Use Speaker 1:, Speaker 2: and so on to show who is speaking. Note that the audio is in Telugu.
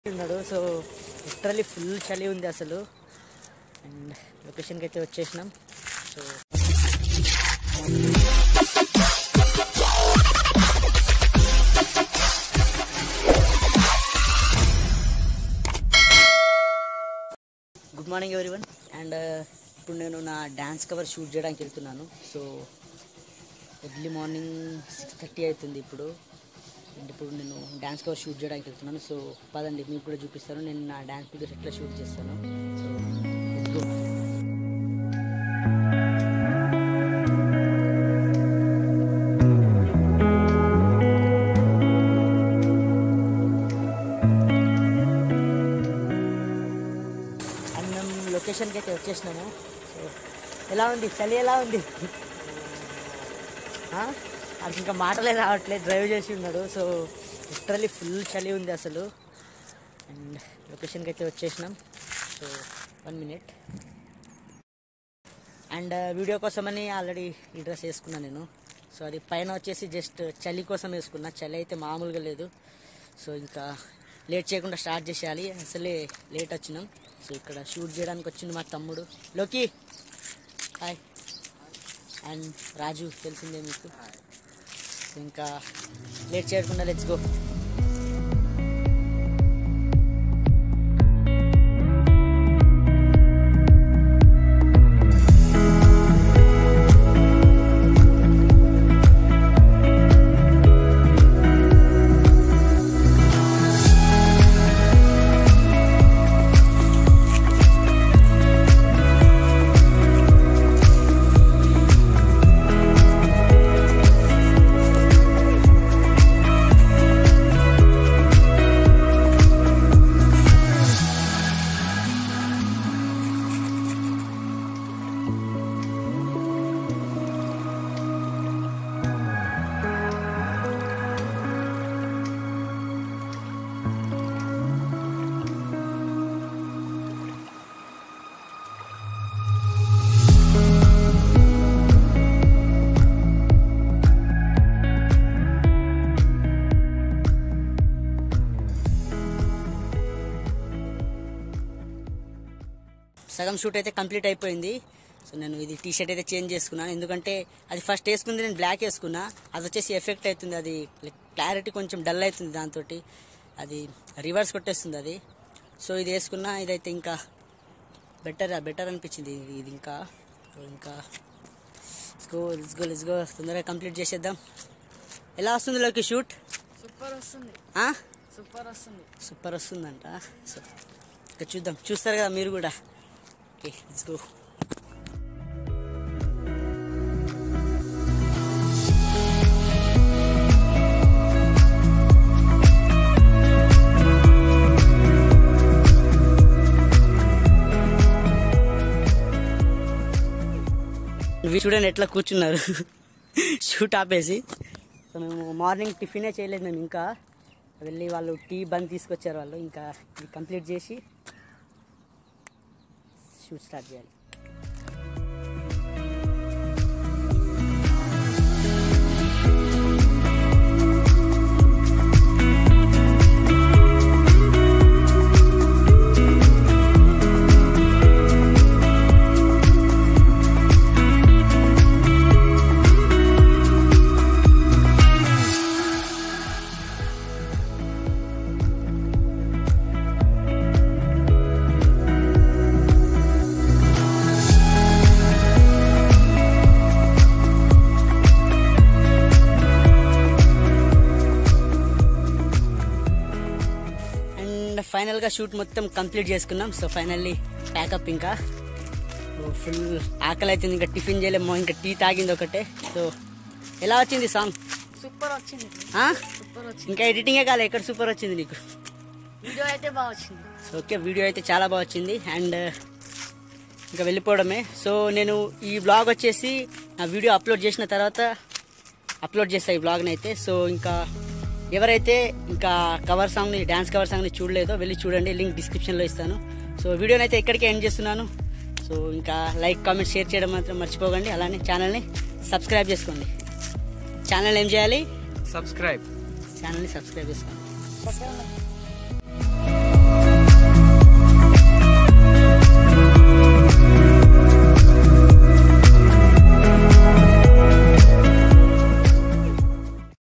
Speaker 1: ఉన్నాడు సో లిటరలీ ఫుల్ చలి ఉంది అసలు అండ్ లొకేషన్కి అయితే వచ్చేసినాం so good morning everyone and ఇప్పుడు నేను నా డ్యాన్స్ కవర్ షూట్ చేయడానికి వెళ్తున్నాను so early morning six thirty అవుతుంది ఇప్పుడు అండ్ ఇప్పుడు నేను డ్యాన్స్ కవర్ షూట్ చేయడానికి వెళ్తున్నాను సో పదండి మీకు కూడా చూపిస్తాను నేను నా డ్యాన్స్ వీడియోస్ ఎట్లా షూట్ చేస్తాను సో let's go. అండ్ మేము లొకేషన్కి అయితే వచ్చేసినాము సో ఎలా ఉంది చలి ఎలా ఉంది ఆ? అది ఇంకా మాటలే రావట్లేదు డ్రైవ్ చేసి ఉన్నాడు సో లిటరలీ ఫుల్ చలి ఉంది అసలు అండ్ లొకేషన్కి అయితే వచ్చేసినాం so one minute and video కోసమని ఆల్రెడీ ఈ డ్రెస్ వేసుకున్నాను నేను సో అది పైన వచ్చేసి జస్ట్ చలి కోసం వేసుకున్నా చలి అయితే మామూలుగా లేదు సో ఇంకా లేట్ చేయకుండా స్టార్ట్ చేసేయాలి అసలే లేట్ వచ్చినాం సో ఇక్కడ షూట్ చేయడానికి వచ్చింది మా తమ్ముడు లోకి హాయ్ అండ్ రాజు తెలిసిందే మీకు సో ఇంకా లేట్ చేయకుండా లెట్స్ గో సగం షూట్ అయితే కంప్లీట్ అయిపోయింది సో నేను ఇది టీ షర్ట్ అయితే చేంజ్ చేసుకున్నాను ఎందుకంటే అది ఫస్ట్ వేసుకుంది నేను బ్లాక్ వేసుకున్నా అది వచ్చేసి ఎఫెక్ట్ అవుతుంది అది క్లారిటీ కొంచెం డల్ అవుతుంది దాంతో అది రివర్స్ కొట్టేస్తుంది అది సో ఇది వేసుకున్నా ఇదైతే ఇంకా బెటర్ బెటర్ అనిపించింది ఇది ఇది ఇంకా సో ఇంకా go let's go let's go తొందరగా కంప్లీట్ చేసేద్దాం ఎలా వస్తుంది లోకి షూట్
Speaker 2: సూపర్ వస్తుంది
Speaker 1: ఆ?
Speaker 2: సూపర్ వస్తుంది
Speaker 1: సూపర్ వస్తుందంట సో ఇక చూద్దాం చూస్తారు కదా మీరు కూడా ఓకే లెట్స్ గో వీళ్ళు చూడండి ఎట్లా కూర్చున్నారు షూట్ ఆపేసి సో మేము మార్నింగ్ టిఫినే చేయలేదు మేము ఇంకా వెళ్ళి వాళ్ళు టీ బంద్ తీసుకొచ్చారు వాళ్ళు ఇంకా ఇది కంప్లీట్ చేసి షూట్ స్టార్ట్ చేయాలి అండ్ ఫైనల్గా షూట్ మొత్తం కంప్లీట్ చేసుకున్నాం సో ఫైనల్లీ ప్యాకప్ ఇంకా ఫుల్ ఆకలి అవుతుంది ఇంకా టిఫిన్ చేయలేము ఇంకా టీ తాగింది ఒకటే సో ఎలా వచ్చింది సాంగ్
Speaker 2: సూపర్ వచ్చింది
Speaker 1: ఆ?
Speaker 2: సూపర్ వచ్చింది
Speaker 1: ఇంకా ఎడిటింగే కాలే ఎక్కడ సూపర్ వచ్చింది నీకు
Speaker 2: వీడియో అయితే బాగా వచ్చింది
Speaker 1: సో ఓకే వీడియో అయితే చాలా బాగా వచ్చింది అండ్ ఇంకా వెళ్ళిపోవడమే సో నేను ఈ బ్లాగ్ వచ్చేసి నా వీడియో అప్లోడ్ చేసిన తర్వాత అప్లోడ్ చేస్తాను ఈ బ్లాగ్ని అయితే సో ఇంకా ఎవరైతే ఇంకా కవర్ సాంగ్ని డ్యాన్స్ కవర్ సాంగ్ని చూడలేదో వెళ్ళి చూడండి లింక్ డిస్క్రిప్షన్లో ఇస్తాను సో వీడియోని అయితే ఇక్కడికే ఎండ్ చేస్తున్నాను సో ఇంకా లైక్ కామెంట్ షేర్ చేయడం మాత్రం మర్చిపోకండి అలానే ఛానల్ని సబ్స్క్రైబ్ చేసుకోండి ఛానల్ ఏం చేయాలి
Speaker 3: subscribe
Speaker 1: ఛానల్ని సబ్స్క్రైబ్ చేసుకోండి
Speaker 2: పక్కన ఉన్న